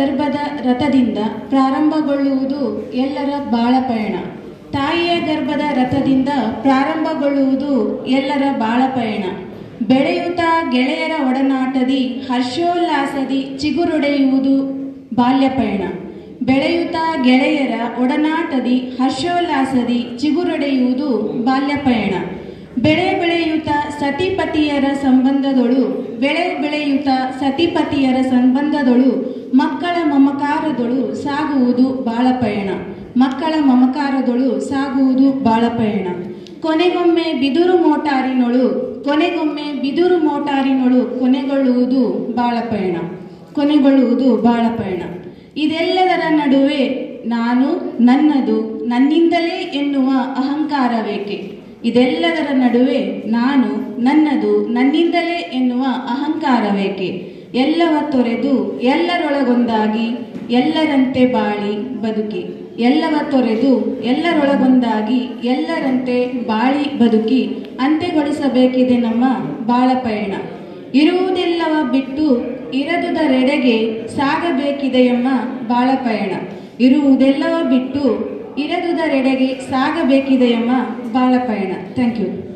ಗರ್ಭದ ರಥದಿಂದ ಪ್ರಾರಂಭಗೊಳ್ಳುವುದು ಎಲ್ಲರ ಬಾಳ ಪಯಣ ತಾಯಿಯ ಗರ್ಭದ ರಥದಿಂದ ಪ್ರಾರಂಭಗೊಳ್ಳುವುದು ಎಲ್ಲರ ಬಾಳ ಪಯಣ ಬೆಳೆಯುತ್ತಾ ಗೆಳೆಯರ ಒಡನಾಟದಿ ಹರ್ಷೋಲ್ಲಾಸದಿ ಚಿಗುರೊಡೆಯುವುದು ಬಾಲ್ಯ ಪಯಣ ಬೆಳೆಯುತ್ತಾ ಗೆಳೆಯರ ಒಡನಾಟದಿ ಹರ್ಷೋಲ್ಲಾಸದಿ ಚಿಗುರೊಡೆಯುವುದು ಬಾಲ್ಯ ಪಯಣ ಬೆಳೆ ಬೆಳೆಯುತ್ತ ಸತಿಪತಿಯರ ಸಂಬಂಧದೊಳು ಬೆಳೆ ಬೆಳೆಯುತ್ತ ಸತಿಪತಿಯರ ಸಂಬಂಧದೊಳು ಮಕ್ಕಳ ಮಮಕಾರದೊಳು ಸಾಗುವುದು ಬಾಳ ಪಯಣ ಮಕ್ಕಳ ಮಮಕಾರದೊಳು ಸಾಗುವುದು ಬಾಳ ಪಯಣ ಕೊನೆಗೊಮ್ಮೆ ಬಿದುರು ಮೋಟಾರಿನೊಳು ಕೊನೆಗೊಮ್ಮೆ ಬಿದುರು ಮೋಟಾರಿನೊಳು ಕೊನೆಗೊಳ್ಳುವುದು ಬಾಳ ಪಯಣ ಕೊನೆಗೊಳ್ಳುವುದು ಬಾಳ ಪಯಣ ಇದೆಲ್ಲದರ ನಡುವೆ ನಾನು ನನ್ನದು ನನ್ನಿಂದಲೇ ಎನ್ನುವ ಅಹಂಕಾರವೇಕೆ ಇದೆಲ್ಲದರ ನಡುವೆ ನಾನು ನನ್ನದು ನನ್ನಿಂದಲೇ ಎನ್ನುವ ಅಹಂಕಾರವೇಕೆ ಎಲ್ಲವ ತೊರೆದು ಎಲ್ಲರೊಳಗೊಂದಾಗಿ ಎಲ್ಲರಂತೆ ಬಾಳಿ ಬದುಕಿ ಎಲ್ಲವ ತೊರೆದು ಎಲ್ಲರೊಳಗೊಂದಾಗಿ ಎಲ್ಲರಂತೆ ಬಾಳಿ ಬದುಕಿ ಅಂತ್ಯಗೊಳಿಸಬೇಕಿದೆ ನಮ್ಮ ಬಾಳ ಪಯಣ ಇರುವುದೆಲ್ಲವ ಬಿಟ್ಟು ಇರದುದರೆಡೆಗೆ ಸಾಗಬೇಕಿದೆಯಮ್ಮ ಬಾಳ ಪಯಣ ಇರುವುದೆಲ್ಲವ ಬಿಟ್ಟು ಇರದುದರೆಡೆಗೆ ಸಾಗಬೇಕಿದೆಯಮ್ಮ ಬಾಳ ಪಯಣ ಥ್ಯಾಂಕ್ ಯು